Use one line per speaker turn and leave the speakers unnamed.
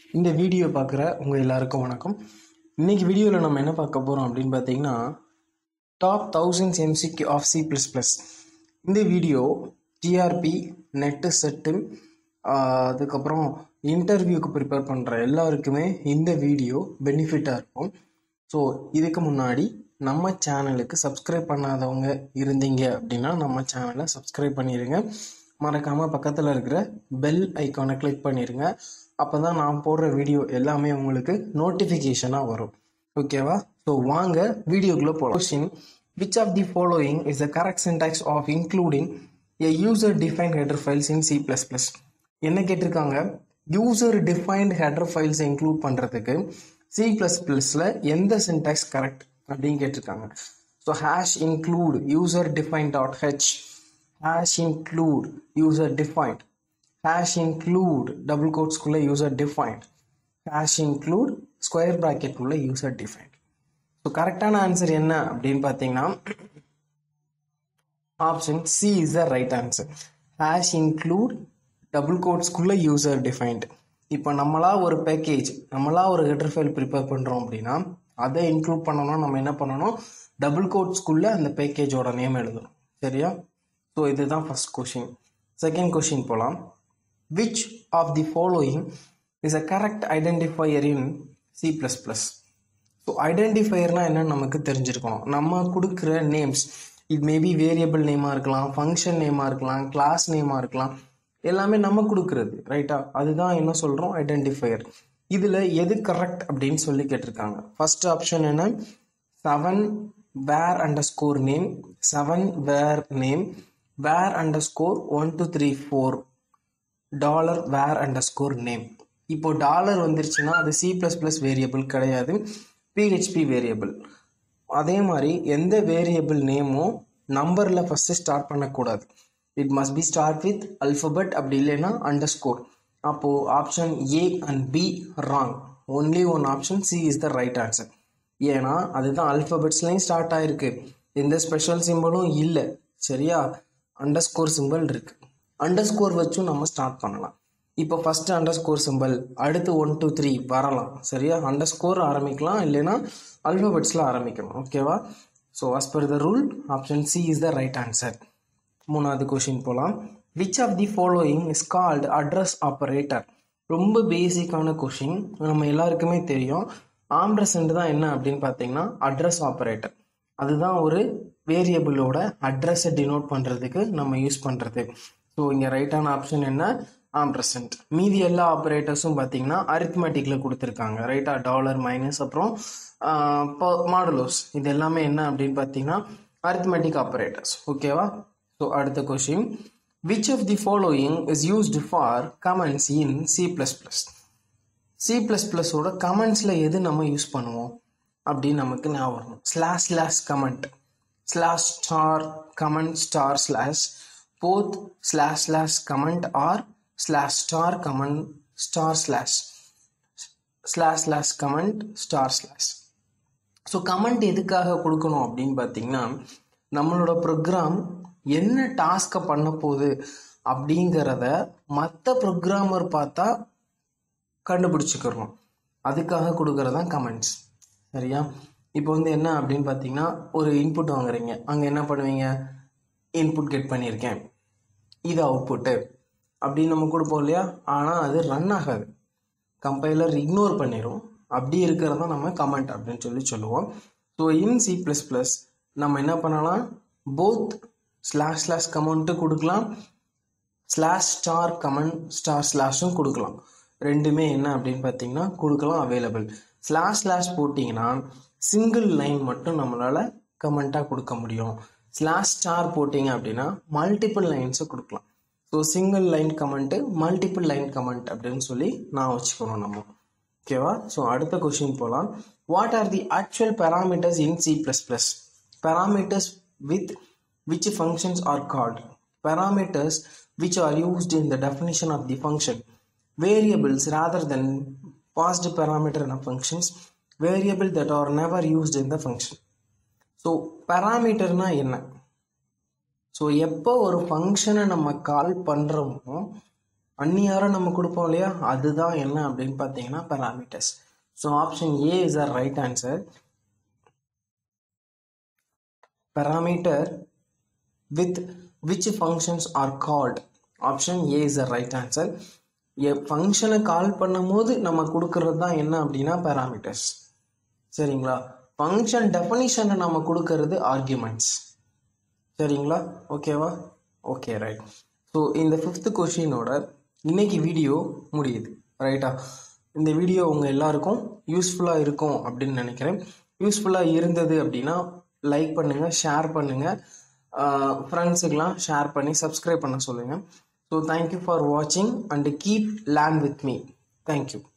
இந்த வீடியோ பார்க்குற உங்கள் எல்லாருக்கும் வணக்கம் இன்னைக்கு வீடியோவில் நம்ம என்ன பார்க்க போகிறோம் அப்படின்னு பார்த்தீங்கன்னா top thousands MCQ of C plus plus இந்த வீடியோ டிஆர்பி நெட்டு செட்டு அதுக்கப்புறம் இன்டர்வியூக்கு ப்ரிப்பேர் பண்ணுற எல்லாருக்குமே இந்த வீடியோ பெனிஃபிட்டாக இருக்கும் ஸோ இதுக்கு முன்னாடி நம்ம சேனலுக்கு சப்ஸ்கிரைப் பண்ணாதவங்க இருந்தீங்க அப்படின்னா நம்ம சேனலை சப்ஸ்கிரைப் பண்ணிடுங்க மறக்காமல் பக்கத்தில் இருக்கிற பெல் ஐக்கானை கிளிக் பண்ணிடுங்க அப்போ தான் நான் போடுற வீடியோ எல்லாமே உங்களுக்கு நோட்டிஃபிகேஷனாக வரும் ஓகேவா ஸோ வாங்க வீடியோக்குள்ளே போகலாம் question which of the following is the correct syntax of including a user defined header files in C plus plus என்ன கேட்டிருக்காங்க user defined header files include பண்ணுறதுக்கு சி ப்ளஸ் ப்ளஸில் எந்த சின்டாக்ஸ் கரெக்ட் அப்படின்னு கேட்டிருக்காங்க so hash include user define dot H hash include user defined hash include double கோட்ஸ்குள்ளே user defined hash include square ப்ராக்கெட்குள்ளே user defined so கரெக்டான answer என்ன அப்படின்னு பார்த்தீங்கன்னா option C is the right answer hash include double கோட்ஸ்குள்ளே user defined இப்போ நம்மளா ஒரு பேக்கேஜ் நம்மளா ஒரு ஹெடர் ஃபைல் ப்ரிப்பேர் பண்ணுறோம் அப்படின்னா அதை இன்க்ளூட் பண்ணணும்னா நம்ம என்ன பண்ணணும் டபுள் கோட்ஸ்குள்ளே அந்த பேக்கேஜோட நேம் எழுதணும் சரியா ஸோ இதுதான் ஃபர்ஸ்ட் கொஷின் செகண்ட் கொஷின் போகலாம் which of the following is a correct identifier in C plus plus so ஐடென்டிஃபையர்னா என்னன்னு நமக்கு தெரிஞ்சிருக்கணும் நம்ம கொடுக்குற நேம்ஸ் இது மேபி வேரியபிள் நேமாக இருக்கலாம் ஃபங்க்ஷன் நேமாக இருக்கலாம் கிளாஸ் நேமாக இருக்கலாம் எல்லாமே நம்ம கொடுக்குறது ரைட்டா அதுதான் என்ன சொல்கிறோம் ஐடென்டிஃபையர் இதில் எது கரெக்ட் அப்படின்னு சொல்லி கேட்டிருக்காங்க ஃபர்ஸ்ட் ஆப்ஷன் என்ன seven var underscore name seven var name var underscore one two three four dollar var underscore name இப்போ டாலர் வந்துருச்சுன்னா அது சி ப்ளஸ் ப்ளஸ் வேரியபிள் கிடையாது பிஹெச்பி வேரியபிள் அதே மாதிரி எந்த வேரியபிள் நேமும் நம்பரில் ஃபஸ்ட்டு ஸ்டார்ட் பண்ணக்கூடாது it must be start with alphabet அப்படி இல்லைன்னா அண்டர் ஸ்கோர் அப்போது option A and B wrong only one option C is the right answer ஏன்னா அதுதான் அல்ஃபபெட்ஸ்லையும் ஸ்டார்ட் ஆயிருக்கு எந்த ஸ்பெஷல் சிம்பிளும் இல்லை சரியா அண்டர் ஸ்கோர் சிம்பிள் இருக்கு அண்டர் ஸ்கோர் வச்சும் நம்ம ஸ்டார்ட் பண்ணலாம் இப்போ ஃபர்ஸ்ட் அண்டர் ஸ்கோர் சிம்பிள் அடுத்து ஒன் டூ த்ரீ வரலாம் சரியா அண்டர் ஸ்கோர் ஆரம்பிக்கலாம் இல்லைன்னா அல்ஃபபெட்ஸில் ஆரம்பிக்கணும் ஓகேவா so as per the rule option C is the right answer மூணாவது கொஷின் போகலாம் which of the following is called address operator ரொம்ப பேசிக்கான கொஷின் நம்ம எல்லாருக்குமே தெரியும் ஆம்ப்ரசன்ட் தான் என்ன அப்படின்னு பார்த்தீங்கன்னா அட்ரஸ் ஆப்பரேட்டர் அதுதான் ஒரு வேரியபிளோட அட்ரஸை டினோட் பண்ணுறதுக்கு நம்ம யூஸ் பண்ணுறது ஸோ இங்கே ரைட்டான ஆப்ஷன் என்ன ஆம்ப்ரசன்ட் மீதி எல்லா ஆப்ரேட்டர்ஸும் பார்த்தீங்கன்னா அரித்மெட்டிக்கில் கொடுத்துருக்காங்க ரைட்டா டாலர் மைனஸ் அப்புறம் மாடுலோஸ் இது எல்லாமே என்ன அப்படின்னு பார்த்தீங்கன்னா அரித்மெட்டிக் ஆப்ரேட்டர்ஸ் ஓகேவா ஸோ அடுத்த question which of the following is used for comments in C plus plus C plus ப்ளஸோட கமெண்ட்ஸில் எது நம்ம யூஸ் பண்ணுவோம் அப்படின்னு நமக்கு ஞாபகம் வரணும் slash slash comment slash star comment star slash both slash slash comment or slash star comment star slash slash slash comment star slash so comment எதுக்காக கொடுக்கணும் அப்படின்னு பார்த்தீங்கன்னா நம்மளோட ப்ரோக்ராம் என்ன டாஸ்க்கை பண்ண போகுது அப்படிங்கிறத மற்ற ப்ரோக்ராமர் பார்த்தா கண்டுபிடிச்சிக்கிறணும் அதுக்காக கொடுக்கறது தான் கமெண்ட்ஸ் சரியா இப்போ வந்து என்ன அப்படின்னு பார்த்தீங்கன்னா ஒரு இன்புட் வாங்குறீங்க அங்கே என்ன பண்ணுவீங்க இன்புட் கெட் பண்ணியிருக்கேன் இது அவுட்புட்டு அப்படின்னு நம்ம கொடுப்போம் இல்லையா ஆனால் அது ரன் ஆகாது கம்பைலர் இக்னோர் பண்ணிடும் அப்படி இருக்கிறத நம்ம கமெண்ட் அப்படின்னு சொல்லி சொல்லுவோம் so in C plus plus நம்ம என்ன பண்ணலாம் போத் ஸ்லாஷ் ஸ்லாஷ் கமெண்ட்டு கொடுக்கலாம் ஸ்லாஷ் ஸ்டார் கமெண்ட் ஸ்டார் ஸ்லாஷும் கொடுக்கலாம் ரெண்டுமே என்ன அப்படின்னு பார்த்தீங்கன்னா கொடுக்கலாம் அவைலபிள் ஸ்லாஷ் ஸ்லாஷ் போட்டிங்கன்னா சிங்கிள் லைன் மட்டும் நம்மளால் கமெண்ட்டாக கொடுக்க முடியும் ஸ்லாஷ் ஸ்டார் போட்டிங்க அப்படின்னா மல்டிபிள் லைன்ஸை கொடுக்கலாம் so single line comment multiple line comment அப்படின்னு சொல்லி நான் வச்சுக்கணும் நம்ம ஓகேவா ஸோ அடுத்த கொஷின் போகலாம் what are the actual parameters in C plus plus parameters with which functions are called parameters which are used in the definition of the function variables rather than passed parameter in a functions variable that are never used in the function so பேராமீட்டர்னா என்ன so எப்போ ஒரு ஃபங்க்ஷனை நம்ம கால் பண்ணுறோமோ அந்நியாரம் நம்ம கொடுப்போம் இல்லையா அதுதான் என்ன அப்படின்னு பார்த்தீங்கன்னா parameters so option A is a right answer parameter with which functions are called option A is a right answer ஃபங்க்ஷனை கால் பண்ணும்போது நம்ம கொடுக்கறது தான் என்ன அப்படின்னா parameters சரிங்களா ஃபங்க்ஷன் டெஃபனிஷனை நம்ம கொடுக்கறது ஆர்குமெண்ட்ஸ் சரிங்களா ஓகேவா ஓகே ரைட் ஸோ இந்த ஃபிஃப்த்து கொஷினோட இன்னைக்கு வீடியோ முடியுது ரைட்டா இந்த வீடியோ உங்கள் எல்லாருக்கும் யூஸ்ஃபுல்லாக இருக்கும் அப்படின்னு நினைக்கிறேன் யூஸ்ஃபுல்லாக இருந்தது அப்படின்னா லைக் பண்ணுங்கள் ஷேர் பண்ணுங்கள் ஃப்ரெண்ட்ஸுக்கெலாம் ஷேர் பண்ணி சப்ஸ்கிரைப் பண்ண சொல்லுங்கள் ஸோ தேங்க்யூ ஃபார் வாட்சிங் and keep learn with me thank you